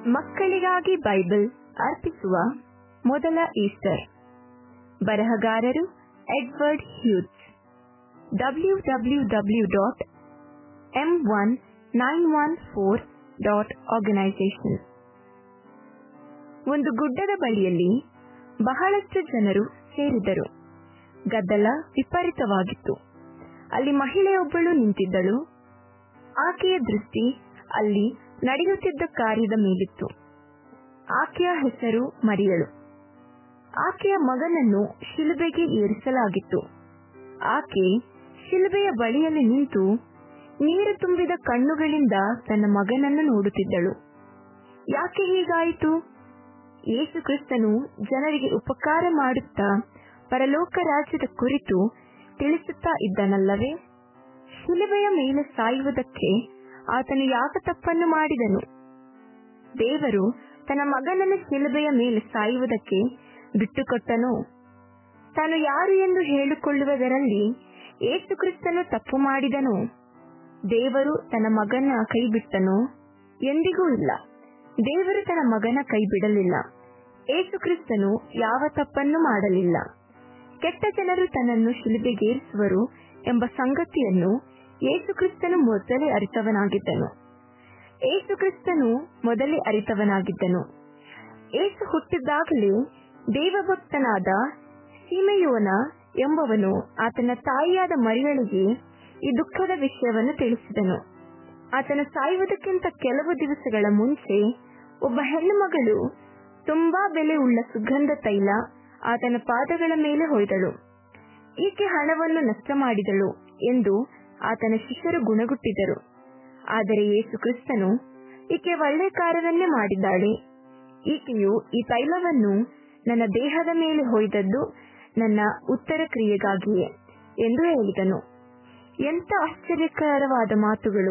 ಮಕ್ಕಳಿಗಾಗಿ ಬೈಬಲ್ ಅರ್ಪಿಸುವ ಮೊದಲ ಈಸ್ಟರ್ ಬರಹಗಾರರು Edward Hughes W W W dot M one nine one four dot organisation ಒಂದು ಗುಡ್ಡದ ಬಳಿಯಲ್ಲಿ ಬಹಳಷ್ಟು ಜನರು ಸೇರಿದರು ಗದ್ದಲ ವಿಪರೀತವಾಗಿತ್ತು ಅಲ್ಲಿ ಮಹಿಳೆಯೊಬ್ಬಳು ನಿಂತಿದ್ದಳು ಆಕೆಯ ದೃಷ್ಟಿ ಅಲ್ಲಿ ನಡೆಯುತ್ತಿದ್ದ ಕಾರ್ಯದ ಮೇಲಿತ್ತು ಆಕೆಯ ಹೆಸರು ಮರಿಯಳು ಆಕೆಯ ಮಗನನ್ನು ಶಿಲುಬೆಗೆ ಏರಿಸಲಾಗಿತ್ತು ಆಕೆ ಶಿಲುಬೆಯ ಬಳಿಯಲ್ಲಿ ನಿಂತು ನೀರು ತುಂಬಿದ ಕಣ್ಣುಗಳಿಂದ ತನ್ನ ಮಗನನ್ನು ನೋಡುತ್ತಿದ್ದಳು ಯಾಕೆ ಹೀಗಾಯಿತು ಯೇಸು ಕ್ರಿಸ್ತನು ಜನರಿಗೆ ಉಪಕಾರ ಮಾಡುತ್ತಾ ಪರಲೋಕ ರಾಜ್ಯದ ಕುರಿತು ತಿಳಿಸುತ್ತಾ ಇದ್ದನಲ್ಲವೇ ಶಿಲುಬೆಯ ಮೇಲೆ ಸಾಯುವುದಕ್ಕೆ ಆತನು ಯಾವ ತಪ್ಪನ್ನು ಮಾಡಿದನು ದೇವರು ತನ್ನ ಮಗನನ್ನು ಶಿಲುಬೆಯ ಮೇಲೆ ಸಾಯುವುದಕ್ಕೆ ಬಿಟ್ಟುಕೊಟ್ಟನು ತಾನು ಯಾರು ಎಂದು ಹೇಳಿಕೊಳ್ಳುವುದರಲ್ಲಿ ಏಸು ಕ್ರಿಸ್ತನು ತಪ್ಪು ಮಾಡಿದನು ದೇವರು ತನ್ನ ಮಗನ ಕೈ ಬಿಟ್ಟನು ಎಂದಿಗೂ ಇಲ್ಲ ದೇವರು ತನ್ನ ಮಗನ ಕೈ ಬಿಡಲಿಲ್ಲ ಏಸು ಕ್ರಿಸ್ತನು ಯಾವ ತಪ್ಪನ್ನು ಮಾಡಲಿಲ್ಲ ಕೆಟ್ಟ ಜನರು ತನ್ನನ್ನು ಶಿಲುಬೆಗೇರಿಸುವರು ಎಂಬ ಸಂಗತಿಯನ್ನು ಏಸು ಕ್ರಿಸ್ತನು ಮೊದಲೇ ಅರಿತವನಾಗಿದ್ದನು ಏಸು ಕ್ರಿಸ್ತನು ಮೊದಲೇ ಅರಿತವನಾಗಿದ್ದನು ಏಸು ಹುಟ್ಟಿದ್ದಾಗಲೇ ದೇವಭಕ್ತನಾದ ಸೀಮೆಯೋನ ಎಂಬವನು ಆತನ ತಾಯಿಯಾದ ಮರಿಯಳಿಗೆ ಈ ದುಃಖದ ವಿಷಯವನ್ನು ತಿಳಿಸಿದನು ಆತನ ಸಾಯುವುದಕ್ಕಿಂತ ಕೆಲವು ದಿವಸಗಳ ಮುಂಚೆ ಒಬ್ಬ ಹೆಣ್ಣು ಮಗಳು ತುಂಬಾ ಬೆಲೆ ಉಳ್ಳ ಸುಗಂಧ ತೈಲ ಆತನ ಪಾದಗಳ ಮೇಲೆ ಹೊಯ್ದಳು ಈಕೆ ಹಣವನ್ನು ನಷ್ಟ ಮಾಡಿದಳು ಎಂದು ಆತನ ಶಿಷ್ಯರು ಗುಣಗುಟ್ಟಿದರು ಆದರೆ ಯೇಸು ಕ್ರಿಸ್ತನು ಈಕೆ ಒಳ್ಳೆ ಕಾರ್ಯವನ್ನೇ ಮಾಡಿದ್ದಾಳೆ ಈಕೆಯು ಈ ತೈಲವನ್ನು ನನ್ನ ದೇಹದ ಮೇಲೆ ಹೊಯ್ದದ್ದು ನನ್ನ ಉತ್ತರ ಕ್ರಿಯೆಗಾಗಿಯೇ ಎಂದು ಹೇಳಿದನು ಎಂತ ಆಶ್ಚರ್ಯಕರವಾದ ಮಾತುಗಳು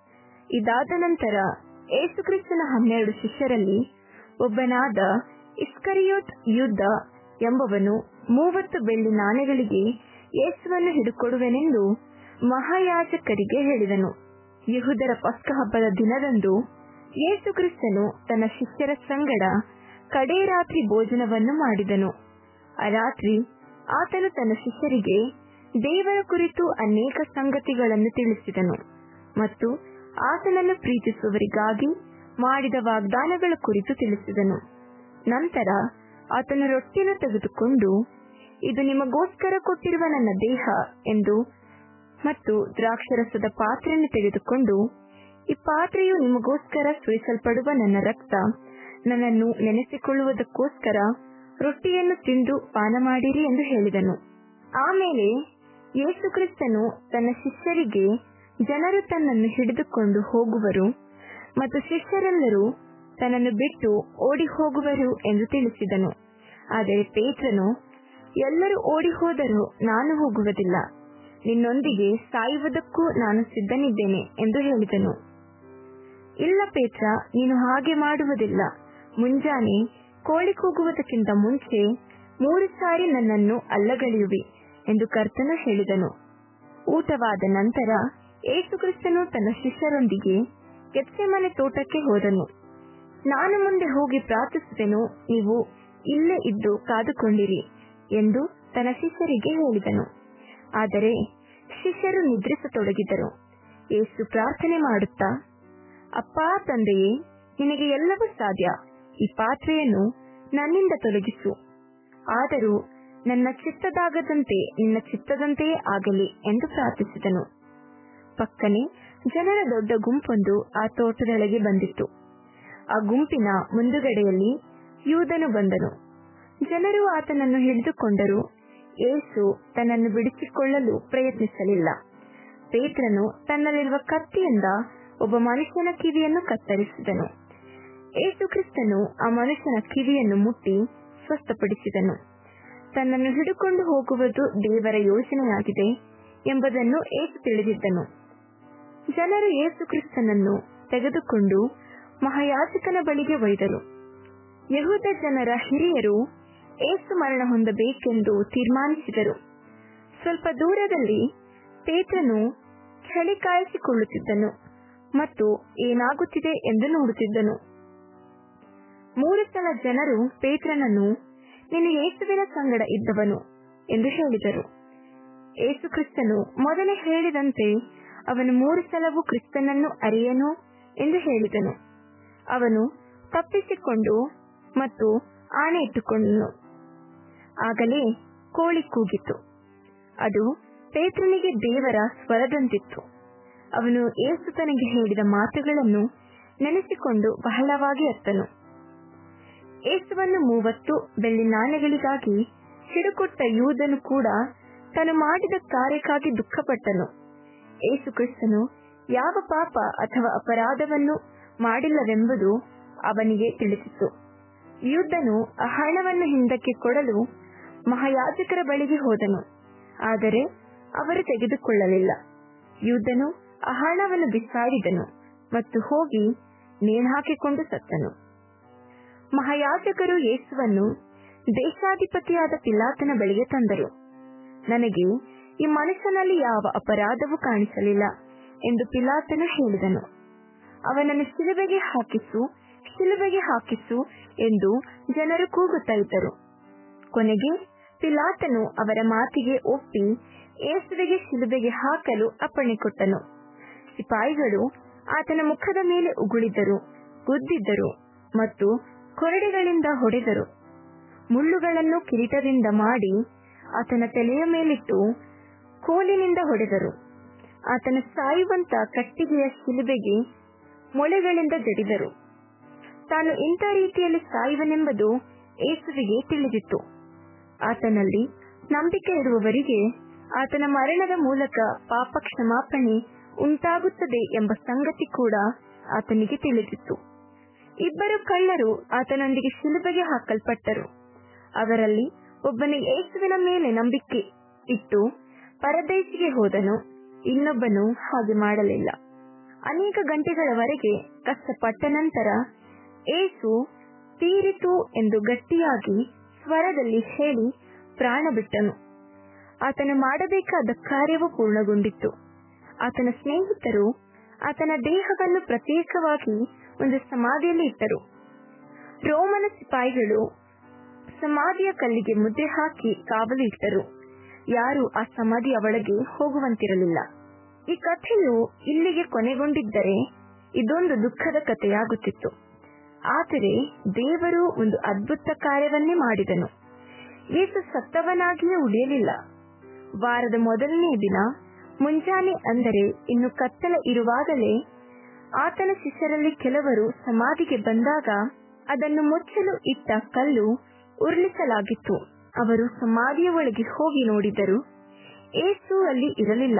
ಇದಾದ ನಂತರ ಏಸುಕ್ರಿಸ್ತನ ಹನ್ನೆರಡು ಶಿಷ್ಯರಲ್ಲಿ ಒಬ್ಬನಾದ ಇಸ್ಕರಿಯೋತ್ ಯುದ್ಧ ಎಂಬವನು ಮೂವತ್ತು ಬೆಳ್ಳಿ ನಾಣ್ಯಗಳಿಗೆ ಯೇಸುವನ್ನು ಹಿಡುಕೊಡುವೆನೆಂದು ಮಹಾಯಾಜಕರಿಗೆ ಹೇಳಿದನು ಯಹುದರ ಪಸ್ಕ ಹಬ್ಬದ ದಿನದಂದು ಯೇಸು ಕ್ರಿಸ್ತನು ತನ್ನ ಶಿಷ್ಯರ ಸಂಗಡ ಕಡೇ ರಾತ್ರಿ ಭೋಜನವನ್ನು ಮಾಡಿದನು ಆ ರಾತ್ರಿ ಆತನು ತನ್ನ ಶಿಷ್ಯರಿಗೆ ದೇವರ ಕುರಿತು ಅನೇಕ ಸಂಗತಿಗಳನ್ನು ತಿಳಿಸಿದನು ಮತ್ತು ಆತನನ್ನು ಪ್ರೀತಿಸುವವರಿಗಾಗಿ ಮಾಡಿದ ವಾಗ್ದಾನಗಳ ಕುರಿತು ತಿಳಿಸಿದನು ನಂತರ ಆತನು ರೊಟ್ಟಿನ ತೆಗೆದುಕೊಂಡು ಇದು ನಿಮಗೋಸ್ಕರ ಕೊಟ್ಟಿರುವ ನನ್ನ ದೇಹ ಎಂದು ಮತ್ತು ದ್ರಾಕ್ಷರಸದ ಪಾತ್ರೆಯನ್ನು ತೆಗೆದುಕೊಂಡು ಈ ಪಾತ್ರೆಯು ನಿಮಗೋಸ್ಕರ ಸುರಿಸಲ್ಪಡುವ ನನ್ನ ರಕ್ತ ನನ್ನನ್ನು ನೆನೆಸಿಕೊಳ್ಳುವುದಕ್ಕೋಸ್ಕರ ರೊಟ್ಟಿಯನ್ನು ತಿಂದು ಪಾನ ಮಾಡಿರಿ ಎಂದು ಹೇಳಿದನು ಆಮೇಲೆ ಯೇಸು ಕ್ರಿಸ್ತನು ತನ್ನ ಶಿಷ್ಯರಿಗೆ ಜನರು ತನ್ನನ್ನು ಹಿಡಿದುಕೊಂಡು ಹೋಗುವರು ಮತ್ತು ಶಿಷ್ಯರೆಲ್ಲರೂ ತನ್ನನ್ನು ಬಿಟ್ಟು ಓಡಿ ಹೋಗುವರು ಎಂದು ತಿಳಿಸಿದನು ಆದರೆ ಪೇತ್ರನು ಎಲ್ಲರೂ ಓಡಿ ಹೋದರೂ ನಾನು ಹೋಗುವುದಿಲ್ಲ ನಿನ್ನೊಂದಿಗೆ ಸಾಯುವುದಕ್ಕೂ ನಾನು ಸಿದ್ಧನಿದ್ದೇನೆ ಎಂದು ಹೇಳಿದನು ಇಲ್ಲ ಪೇತ್ರ ನೀನು ಹಾಗೆ ಮಾಡುವುದಿಲ್ಲ ಮುಂಜಾನೆ ಕೋಳಿ ಕೂಗುವುದಕ್ಕಿಂತ ಮುಂಚೆ ಮೂರು ಸಾರಿ ನನ್ನನ್ನು ಅಲ್ಲಗಳೆಯುವಿ ಎಂದು ಕರ್ತನು ಹೇಳಿದನು ಊಟವಾದ ನಂತರ ಏಸುಕ್ರಿಸ್ತನು ತನ್ನ ಶಿಷ್ಯರೊಂದಿಗೆ ಕೆತ್ಸೆಮನೆ ತೋಟಕ್ಕೆ ಹೋದನು ನಾನು ಮುಂದೆ ಹೋಗಿ ಪ್ರಾರ್ಥಿಸುವೆನು ನೀವು ಇಲ್ಲೇ ಇದ್ದು ಕಾದುಕೊಂಡಿರಿ ಎಂದು ತನ್ನ ಶಿಷ್ಯರಿಗೆ ಹೇಳಿದನು ಆದರೆ ಶಿಷ್ಯರು ನಿದ್ರಿಸತೊಡಗಿದರು ಏಸು ಪ್ರಾರ್ಥನೆ ಮಾಡುತ್ತಾ ಅಪ್ಪಾ ತಂದೆಯೇ ನಿನಗೆ ಎಲ್ಲವೂ ಸಾಧ್ಯ ಈ ಪಾತ್ರೆಯನ್ನು ನನ್ನಿಂದ ತೊಲಗಿಸು ಆದರೂ ನನ್ನ ಚಿತ್ತದಾಗದಂತೆ ನಿನ್ನ ಚಿತ್ತದಂತೆಯೇ ಆಗಲಿ ಎಂದು ಪ್ರಾರ್ಥಿಸಿದನು ಪಕ್ಕನೆ ಜನರ ದೊಡ್ಡ ಗುಂಪೊಂದು ಆ ತೋಟದೊಳಗೆ ಬಂದಿತ್ತು ಆ ಗುಂಪಿನ ಮುಂದುಗಡೆಯಲ್ಲಿ ಯೂದನು ಬಂದನು ಜನರು ಆತನನ್ನು ಹಿಡಿದುಕೊಂಡರು ಏಸು ತನ್ನನ್ನು ಬಿಡಿಸಿಕೊಳ್ಳಲು ಪ್ರಯತ್ನಿಸಲಿಲ್ಲ ಪೇತ್ರನು ತನ್ನಲ್ಲಿರುವ ಕತ್ತಿಯಿಂದ ಒಬ್ಬ ಮನುಷ್ಯನ ಕಿವಿಯನ್ನು ಕತ್ತರಿಸಿದನು ಏಸು ಕ್ರಿಸ್ತನು ಆ ಮನುಷ್ಯನ ಕಿವಿಯನ್ನು ಮುಟ್ಟಿ ಸ್ವಸ್ಥಪಡಿಸಿದನು ತನ್ನನ್ನು ಹಿಡುಕೊಂಡು ಹೋಗುವುದು ದೇವರ ಯೋಜನೆಯಾಗಿದೆ ಎಂಬುದನ್ನು ಏಸು ತಿಳಿದಿದ್ದನು ಜನರು ಏಸು ಕ್ರಿಸ್ತನನ್ನು ತೆಗೆದುಕೊಂಡು ಮಹಾಯಾಜಕನ ಬಳಿಗೆ ಒಯ್ದರು ಯಹೂದ ಜನರ ಹಿರಿಯರು ಏಸು ಮರಣ ಹೊಂದಬೇಕೆಂದು ತೀರ್ಮಾನಿಸಿದರು ಸ್ವಲ್ಪ ದೂರದಲ್ಲಿ ಪೇತ್ರನು ಚಳಿ ಕಾಯಿಸಿಕೊಳ್ಳುತ್ತಿದ್ದನು ಮತ್ತು ಏನಾಗುತ್ತಿದೆ ಎಂದು ನೋಡುತ್ತಿದ್ದನು ಮೂರು ಸಲ ಜನರು ಪೇತ್ರನನ್ನು ನೀನು ಯೇಸುವಿನ ಸಂಗಡ ಇದ್ದವನು ಎಂದು ಹೇಳಿದರು ಏಸು ಕ್ರಿಸ್ತನು ಮೊದಲೇ ಹೇಳಿದಂತೆ ಅವನು ಮೂರು ಸಲವೂ ಕ್ರಿಸ್ತನನ್ನು ಅರಿಯನು ಎಂದು ಹೇಳಿದನು ಅವನು ತಪ್ಪಿಸಿಕೊಂಡು ಮತ್ತು ಆಣೆ ಇಟ್ಟುಕೊಂಡನು ಆಗಲೇ ಕೋಳಿ ಕೂಗಿತು ಅದು ಪೇತ್ರನಿಗೆ ದೇವರ ಸ್ವರದಂತಿತ್ತು ಅವನು ಏಸು ತನಗೆ ಹೇಳಿದ ಮಾತುಗಳನ್ನು ನೆನೆಸಿಕೊಂಡು ಬಹಳವಾಗಿ ಅತ್ತನು ಏಸುವನ್ನು ಮೂವತ್ತು ಬೆಳ್ಳಿ ನಾಣ್ಯಗಳಿಗಾಗಿ ಹಿಡುಕೊಟ್ಟ ಯೂದನು ಕೂಡ ತಾನು ಮಾಡಿದ ಕಾರ್ಯಕ್ಕಾಗಿ ದುಃಖಪಟ್ಟನು ಏಸು ಕ್ರಿಸ್ತನು ಯಾವ ಪಾಪ ಅಥವಾ ಅಪರಾಧವನ್ನು ಮಾಡಿಲ್ಲವೆಂಬುದು ಅವನಿಗೆ ತಿಳಿಸಿತು ಯುದ್ಧನು ಆ ಹಣವನ್ನು ಹಿಂದಕ್ಕೆ ಕೊಡಲು ಮಹಾಯಾಜಕರ ಬಳಿಗೆ ಹೋದನು ಆದರೆ ಅವರು ತೆಗೆದುಕೊಳ್ಳಲಿಲ್ಲ ಯುದ್ಧನು ಆ ಹಣವನ್ನು ಬಿಸಾಡಿದನು ಮತ್ತು ಹೋಗಿ ನೇಣಾಕಿಕೊಂಡು ಸತ್ತನು ಮಹಾಯಾಜಕರು ಯೇಸುವನ್ನು ದೇಶಾಧಿಪತಿಯಾದ ಪಿಲಾತನ ಬಳಿಗೆ ತಂದರು ನನಗೆ ಈ ಮನುಷ್ಯನಲ್ಲಿ ಯಾವ ಅಪರಾಧವೂ ಕಾಣಿಸಲಿಲ್ಲ ಎಂದು ಪಿಲಾತನು ಹೇಳಿದನು ಅವನನ್ನು ಶಿಲುಬೆಗೆ ಹಾಕಿಸು ಶಿಲುಬೆಗೆ ಹಾಕಿಸು ಎಂದು ಜನರು ಕೂಗುತ್ತಾ ಇದ್ದರು ಕೊನೆಗೆ ಪಿಲಾತನು ಅವರ ಮಾತಿಗೆ ಒಪ್ಪಿ ಏಸುವಿಗೆ ಶಿಲುಬೆಗೆ ಹಾಕಲು ಅಪ್ಪಣೆ ಕೊಟ್ಟನು ಸಿಪಾಯಿಗಳು ಆತನ ಮುಖದ ಮೇಲೆ ಉಗುಳಿದರು ಗುದ್ದಿದ್ದರು ಮತ್ತು ಕೊರಡೆಗಳಿಂದ ಹೊಡೆದರು ಮುಳ್ಳುಗಳನ್ನು ಕಿರೀಟದಿಂದ ಮಾಡಿ ಆತನ ತಲೆಯ ಮೇಲಿಟ್ಟು ಕೋಲಿನಿಂದ ಹೊಡೆದರು ಆತನ ಸಾಯುವಂತ ಕಟ್ಟಿಗೆಯ ಶಿಲುಬೆಗೆ ಮೊಳೆಗಳಿಂದ ಜಡಿದರು ತಾನು ಇಂಥ ರೀತಿಯಲ್ಲಿ ಸಾಯುವನೆಂಬುದು ಏಸುವಿಗೆ ತಿಳಿದಿತ್ತು ಆತನಲ್ಲಿ ನಂಬಿಕೆ ಇರುವವರಿಗೆ ಆತನ ಮರಣದ ಮೂಲಕ ಪಾಪ ಕ್ಷಮಾಪಣೆ ಉಂಟಾಗುತ್ತದೆ ಎಂಬ ಸಂಗತಿ ಕೂಡ ಆತನಿಗೆ ತಿಳಿದಿತ್ತು ಇಬ್ಬರು ಕಳ್ಳರು ಆತನೊಂದಿಗೆ ಶಿಲುಬೆಗೆ ಹಾಕಲ್ಪಟ್ಟರು ಅವರಲ್ಲಿ ಒಬ್ಬನು ಯೇಸುವಿನ ಮೇಲೆ ನಂಬಿಕೆ ಇಟ್ಟು ಪರದೇಶಿಗೆ ಹೋದನು ಇನ್ನೊಬ್ಬನು ಹಾಗೆ ಮಾಡಲಿಲ್ಲ ಅನೇಕ ಗಂಟೆಗಳವರೆಗೆ ಕಷ್ಟಪಟ್ಟ ನಂತರ ಏಸು ತೀರಿತು ಎಂದು ಗಟ್ಟಿಯಾಗಿ ಸ್ವರದಲ್ಲಿ ಹೇಳಿ ಪ್ರಾಣ ಬಿಟ್ಟನು ಆತನು ಮಾಡಬೇಕಾದ ಕಾರ್ಯವು ಪೂರ್ಣಗೊಂಡಿತ್ತು ಆತನ ಸ್ನೇಹಿತರು ಆತನ ದೇಹವನ್ನು ಪ್ರತ್ಯೇಕವಾಗಿ ಒಂದು ಸಮಾಧಿಯಲ್ಲಿ ಇಟ್ಟರು ರೋಮನ ಸಿಪಾಯಿಗಳು ಸಮಾಧಿಯ ಕಲ್ಲಿಗೆ ಮುದ್ರೆ ಹಾಕಿ ಕಾವಲು ಇಟ್ಟರು ಯಾರು ಆ ಸಮಾಧಿಯ ಒಳಗೆ ಹೋಗುವಂತಿರಲಿಲ್ಲ ಈ ಕಥೆಯು ಇಲ್ಲಿಗೆ ಕೊನೆಗೊಂಡಿದ್ದರೆ ಇದೊಂದು ದುಃಖದ ಕಥೆಯಾಗುತ್ತಿತ್ತು ಆದರೆ ದೇವರು ಒಂದು ಅದ್ಭುತ ಕಾರ್ಯವನ್ನೇ ಮಾಡಿದನು ಯೇಸು ಸತ್ತವನಾಗಿಯೇ ಉಳಿಯಲಿಲ್ಲ ವಾರದ ಮೊದಲನೇ ದಿನ ಮುಂಜಾನೆ ಅಂದರೆ ಇನ್ನು ಕತ್ತಲ ಇರುವಾಗಲೇ ಆತನ ಶಿಷ್ಯರಲ್ಲಿ ಕೆಲವರು ಸಮಾಧಿಗೆ ಬಂದಾಗ ಅದನ್ನು ಮುಚ್ಚಲು ಇಟ್ಟ ಕಲ್ಲು ಉರುಳಿಸಲಾಗಿತ್ತು ಅವರು ಸಮಾಧಿಯ ಒಳಗೆ ಹೋಗಿ ನೋಡಿದರು ಏಸು ಅಲ್ಲಿ ಇರಲಿಲ್ಲ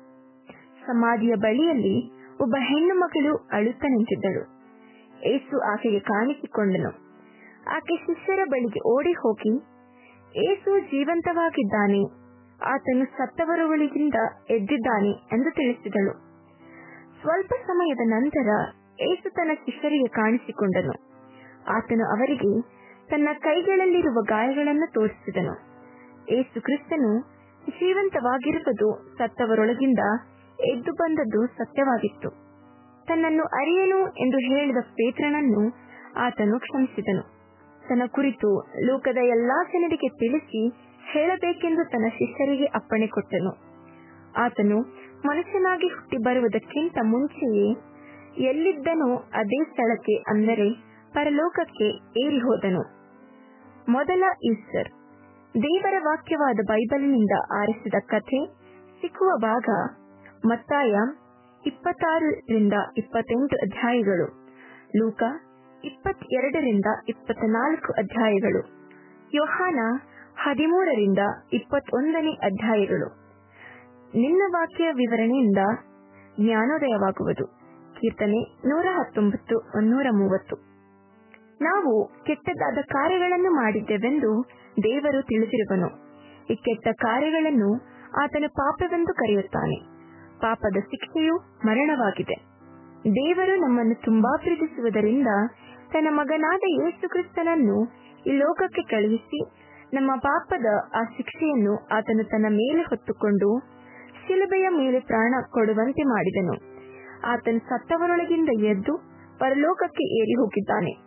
ಸಮಾಧಿಯ ಬಳಿಯಲ್ಲಿ ಒಬ್ಬ ಹೆಣ್ಣು ಮಗಳು ಅಳುತ್ತಾ ನಿಂತಿದ್ದಳು ಏಸು ಆಕೆಗೆ ಕಾಣಿಸಿಕೊಂಡನು ಆಕೆ ಶಿಷ್ಯರ ಬಳಿಗೆ ಓಡಿ ಹೋಗಿ ಏಸು ಜೀವಂತವಾಗಿದ್ದಾನೆ ಆತನು ಸತ್ತವರುಗಳಿಗಿಂದ ಎದ್ದಿದ್ದಾನೆ ಎಂದು ತಿಳಿಸಿದಳು ಸ್ವಲ್ಪ ಸಮಯದ ನಂತರ ಏಸು ತನ್ನ ಶಿಷ್ಯರಿಗೆ ಕಾಣಿಸಿಕೊಂಡನು ಆತನು ಅವರಿಗೆ ತನ್ನ ಕೈಗಳಲ್ಲಿರುವ ಗಾಯಗಳನ್ನು ತೋರಿಸಿದನು ಏಸು ಕ್ರಿಸ್ತನು ಜೀವಂತವಾಗಿರುವುದು ಸತ್ತವರೊಳಗಿಂದ ಎದ್ದು ಬಂದದ್ದು ಸತ್ಯವಾಗಿತ್ತು ತನ್ನನ್ನು ಅರಿಯನು ಎಂದು ಹೇಳಿದ ಪೇತ್ರನನ್ನು ಆತನು ಕ್ಷಮಿಸಿದನು ತನ್ನ ಕುರಿತು ಲೋಕದ ಎಲ್ಲಾ ಜನರಿಗೆ ತಿಳಿಸಿ ಹೇಳಬೇಕೆಂದು ತನ್ನ ಶಿಷ್ಯರಿಗೆ ಅಪ್ಪಣೆ ಕೊಟ್ಟನು ಆತನು ಮನುಷ್ಯನಾಗಿ ಹುಟ್ಟಿ ಬರುವುದಕ್ಕಿಂತ ಮುಂಚೆಯೇ ಎಲ್ಲಿದ್ದನೋ ಅದೇ ಸ್ಥಳಕ್ಕೆ ಅಂದರೆ ಪರಲೋಕಕ್ಕೆ ಏರಿ ಹೋದನು ಮೊದಲ ಈಸ್ಟರ್ ದೇವರ ವಾಕ್ಯವಾದ ಬೈಬಲಿನಿಂದ ಆರಿಸಿದ ಕಥೆ ಸಿಕ್ಕುವ ಭಾಗ ಮತ್ತಾಯ ಇಪ್ಪತ್ತಾರರಿಂದ ಇಪ್ಪತ್ತೆಂಟು ಅಧ್ಯಾಯಗಳು ಲೂಕ ಇಪ್ಪತ್ತೆರಡರಿಂದ ಇಪ್ಪತ್ನಾಲ್ಕು ಅಧ್ಯಾಯಗಳು ಯೋಹಾನ ಹದಿಮೂರರಿಂದ ಇಪ್ಪತ್ತೊಂದನೇ ಅಧ್ಯಾಯಗಳು ನಿನ್ನ ವಾಕ್ಯ ವಿವರಣೆಯಿಂದ ಜ್ಞಾನೋದಯವಾಗುವುದು ಕೀರ್ತನೆ ನೂರ ಹತ್ತೊಂಬತ್ತು ನೂರ ಮೂವತ್ತು ನಾವು ಕೆಟ್ಟದಾದ ಕಾರ್ಯಗಳನ್ನು ಮಾಡಿದ್ದೆವೆಂದು ದೇವರು ತಿಳಿದಿರುವನು ಈ ಕೆಟ್ಟ ಕಾರ್ಯಗಳನ್ನು ಆತನು ಪಾಪವೆಂದು ಕರೆಯುತ್ತಾನೆ ಪಾಪದ ಶಿಕ್ಷೆಯು ಮರಣವಾಗಿದೆ ದೇವರು ನಮ್ಮನ್ನು ತುಂಬಾ ಪ್ರೀತಿಸುವುದರಿಂದ ತನ್ನ ಮಗನಾದ ಯೇಸು ಕ್ರಿಸ್ತನನ್ನು ಈ ಲೋಕಕ್ಕೆ ಕಳುಹಿಸಿ ನಮ್ಮ ಪಾಪದ ಆ ಶಿಕ್ಷೆಯನ್ನು ಆತನು ತನ್ನ ಮೇಲೆ ಹೊತ್ತುಕೊಂಡು ಶಿಲುಬೆಯ ಮೇಲೆ ಪ್ರಾಣ ಕೊಡುವಂತೆ ಮಾಡಿದನು ಆತನು ಸತ್ತವರೊಳಗಿಂದ ಎದ್ದು ಪರಲೋಕಕ್ಕೆ ಏರಿ ಹೋಗಿದ್ದಾನೆ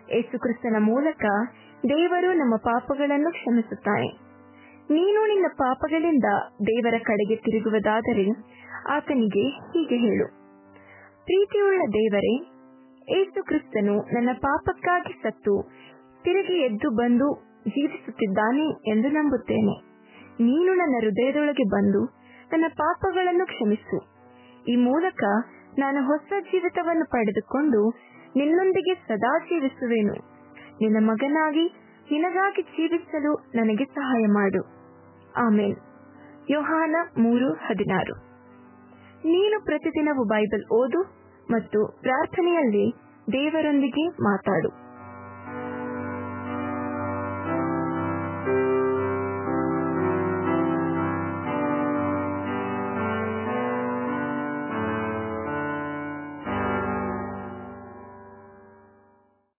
ಯೇಸುಕ್ರಿಸ್ತನ ಮೂಲಕ ದೇವರು ನಮ್ಮ ಪಾಪಗಳನ್ನು ಕ್ಷಮಿಸುತ್ತಾನೆ ನೀನು ನಿನ್ನ ಪಾಪಗಳಿಂದ ದೇವರ ಕಡೆಗೆ ತಿರುಗುವುದಾದರೆ ಆತನಿಗೆ ಹೀಗೆ ಹೇಳು ಪ್ರೀತಿಯುಳ್ಳ ದೇವರೇ ಏಸು ಕ್ರಿಸ್ತನು ನನ್ನ ಪಾಪಕ್ಕಾಗಿ ಸತ್ತು ತಿರುಗಿ ಎದ್ದು ಬಂದು ಜೀವಿಸುತ್ತಿದ್ದಾನೆ ಎಂದು ನಂಬುತ್ತೇನೆ ನೀನು ನನ್ನ ಹೃದಯದೊಳಗೆ ಬಂದು ನನ್ನ ಪಾಪಗಳನ್ನು ಕ್ಷಮಿಸು ಈ ಮೂಲಕ ನಾನು ಹೊಸ ಜೀವಿತವನ್ನು ಪಡೆದುಕೊಂಡು ನಿನ್ನೊಂದಿಗೆ ಸದಾ ಜೀವಿಸುವೆನು ನಿನ್ನ ಮಗನಾಗಿ ನಿನಗಾಗಿ ಜೀವಿಸಲು ನನಗೆ ಸಹಾಯ ಮಾಡು ಆಮೇಲೆ ಯೋಹಾನ ಮೂರು ಹದಿನಾರು ನೀನು ಪ್ರತಿದಿನವೂ ಬೈಬಲ್ ಓದು ಮತ್ತು ಪ್ರಾರ್ಥನೆಯಲ್ಲಿ ದೇವರೊಂದಿಗೆ ಮಾತಾಡು